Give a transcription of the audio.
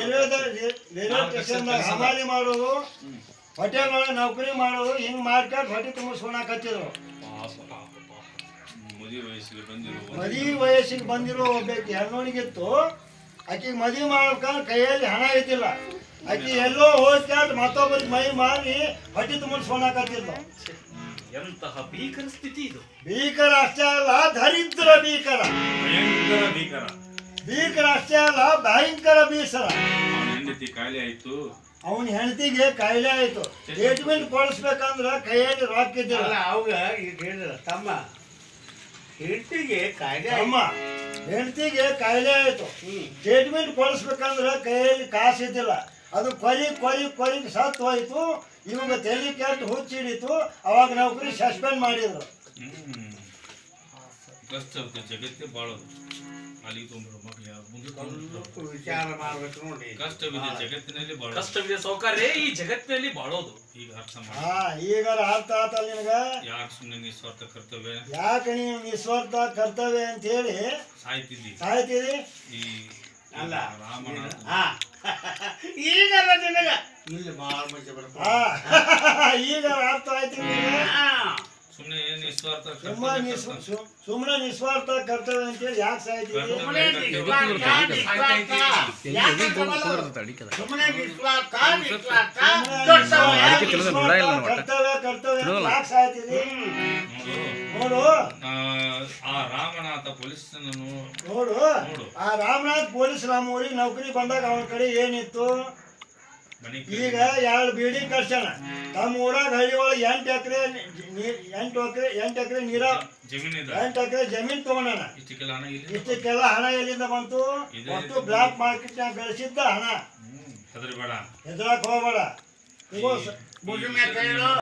Railway railway station ಹಮಾಲಿ ಮಾಡೋದು hotel ಒಳಗೆ ನೌಕರಿ ಮಾಡೋದು ಹಿಂಗ್ ಮಾಡ್ಕೊಂಡು ಹೊಟ್ಟೆ ತುಂಬಿಸ್ಕೊಳಕತ್ತಿದ್ರು ಪಾಪ ಪಾಪ ಪಾಪ ಮದುವೆ ವಯಸ್ಸಿಗೆ ಬಂದಿರುವ ಮದುವೆ ವಯಸ್ಸಿಗೆ ಬಂದಿರೋ ಒಬ್ಬಾಕಿ ಹೆಣ್ಣೋಣಿಗಿತ್ತು ಆಕಿಗೆ ಮದುವೆ ಮಾಡ್ಕೊಂಡು ಕೈಯಲ್ಲಿ ಹಣ ಇದ್ದಿಲ್ಲ ಆಕಿ ಎಲ್ಲೋ ಹೋಗ್ಕೊಂಡು ಮತ್ತೊಬ್ಬರಿಗೆ ಮೈ ಮಾರಿ ಹೊಟ್ಟೆ ತುಂಬಿಸ್ಕೊಳಕತ್ತಿದ್ಲು ಎಂತಹ ಭೀಕರ ಸ್ಥಿತಿ ಇದು ಭೀಕರ ಅಷ್ಟೇ ಅಲ್ಲ ದರಿದ್ರ ಭೀಕರ ಭಯಂಕರ ಭೀಕರ ಭೀಕರ ಅಷ್ಟೇ ಅಲ್ಲ ಭಯಂಕರ ಬೀಸರ ಅವನ ಹೆಂಡತಿ ಕಾಯಿಲೆ ಆಯ್ತು ಅವನ ಹೆಂಡತಿಗೆ ಕಾಯಿಲೆ ಆಯ್ತು ಟ್ರೀಟ್ಮೆಂಟ್ ಕೊಡಿಸ್ಬೇಕಂದ್ರ ಕೈಯಲ್ಲಿ ರೊಕ್ಕ ಇದ್ದಿಲ್ಲ ಅಲ್ಲ ಅವಾಗ ಈಗ ಹೇಳಿದ್ರ ತಮ್ಮ ಹೆಂಡತಿಗೆ ಕಾಯ್ದೆ ಅಮ್ಮ ಹೆಂಡತಿಗೆ ಕಾಯಿಲೆ ಆಯ್ತು ಹ್ಮ್ ಟ್ರೀಟ್ಮೆಂಟ್ ಕೊಡಿಸ್ಬೇಕಂದ್ರ ಕೈಯಲ್ಲಿ ಕಾಸು ಇದ್ದಿಲ್ಲ ಅದು ಕೊರಿ ಕೊರಿ ಕೊರಿ ಸತ್ತು ಹೋಯ್ತು ಇವಾಗ ತಲೆ ಕೆಟ್ಟು ಹುಚ್ಚಿಡಿತು ಅವಾಗ ನೌಕರಿ ಸಸ್ಪೆಂಡ್ ಮಾಡಿದ್ರು ಹ್ಮ್ ಕಷ್ಟ ಜಗತ್ತೇ ಬಾಳೋದು ಅಲ್ಲಿಗೆ ತೊಂದ್ರೆ ಮಕ್ಕಳು ಯಾರು ಮುಂದೆ ತೊಂದ್ರೆ ಸ್ವಲ್ಪ ವಿಚಾರ ಮಾಡ್ಬೇಕು ನೋಡಿ ಕಷ್ಟವಿದೆ ಜಗತ್ತಿನಲ್ಲಿ ಬಾಳೋದು ಕಷ್ಟವಿದೆ ಸೌಕರ್ಯ ಈ ಜಗತ್ತಿನಲ್ಲಿ ಬಾಳೋದು ಈಗ ಅರ್ಥ ಮಾಡಿ ಹಾ ಈಗ ಅರ್ಥ ಆತಲ್ಲ ನಿನಗ ಯಾಕೆ ಸುಮ್ಮನೆ ನಿಸ್ವಾರ್ಥ ಕರ್ತವ್ಯ ಯಾಕೆ ನೀವು ನಿಸ್ವಾರ್ಥ ಕರ್ತವ್ಯ ಅಂತ ಹೇಳಿ ಸಾಯ್ತಿದ್ದಿ ಸಾಯ್ತೀರಿ ಈ ಅಲ್ಲ ರಾಮನ ಹಾ ಈಗಲ್ಲ ನಿನಗ ಇಲ್ಲಿ ಬಾಳ ಮಜಾ ಬರ್ಬೋದು ಹಾ ಈಗ ಅರ್ಥ ಆಯ್ತು ನಿನಗೆ ಹಾ ಸುಮ್ಮನೆ ನಿಸ್ವಾರ್ಥ ಸುಮ್ಮ ಕರ್ತವ್ಯ ನಿಸ್ ಕರ್ತವ್ಯ. ಸು- ಸುಮ್ನೆ ನಿಸ್ವಾರ್ಥ ಕರ್ತವ್ಯ ಅಂತೇಳಿ ಯಾಕೆ ಸಾಯ್ತೀರಿ ಸುಮ್ಮನೆ ನಿಸ್ವಾರ್ಥ ನಿಸ್ವಾರ್ಥ ಯಾಕೆ ಕಮಲ? ಸುಮ್ಮನೆ ನಿಸ್ವಾರ್ಥ ನಿಸ್ವಾರ್ಥ ದೊಡ್ಡ ಸಮಯ. ಕರ್ತವ್ಯ ಕರ್ತವ್ಯ ಅಂತ ಯಾಕೆ ಸಾಯ್ತೀರಿ ನೋಡು ನೋಡು ಆ, ಆ ರಾಮನಾಥ ಪೊಲೀಸನನ್ನು ನೋಡು ನೋಡು. ಆ ರಾಮನಾಥ್ ಪೊಲೀಸ್ ನಮ್ಮ ಊರಿಗೆ ನೌಕರಿ ಬಂದಾಗ ಅವನ ಕಡೆ ಏನಿತ್ತು ಮನೆ ಈಗ ಎರಡು ಬಿಲ್ಡಿಂಗ್ ಕಟ್ಸ್ಯಾನ ನಮ್ಮ ಊರಾಗ ಹಳ್ಳಿ ಒಳಗೆ ಎಂಟು ಎಕರೆ ಎಂಟು ಎಕರೆ ಎಂಟು ಎಕರೆ ನೀರ ಜಮೀನಿದೆ ಎಂಟು ಎಕರೆ ಜಮೀನ್ ತಗೊಂಡಾನ ಇಷ್ಟಕ್ಕೆಲ್ಲ ಹಣ ಇಲ್ಲ ಇಷ್ಟಕ್ಕೆಲ್ಲ ಹಣ ಎಲ್ಲಿಂದ ಬಂತು ಇದೆ. ಒಟ್ಟು ಬ್ಲಾಕ್ ಮಾರ್ಕೆಟ್ನಾಗ ಗಳಿಸಿದ್ದ ಹಣ ಹ್ಮ್ ಹೆದರ್ಬೇಡ ಹೆದರಕ್ ಹೋಗ್ಬೇಡ ಇಗೋ ಸ- ಮುಗಿದ ಮೇಲೆ ಹೇಳು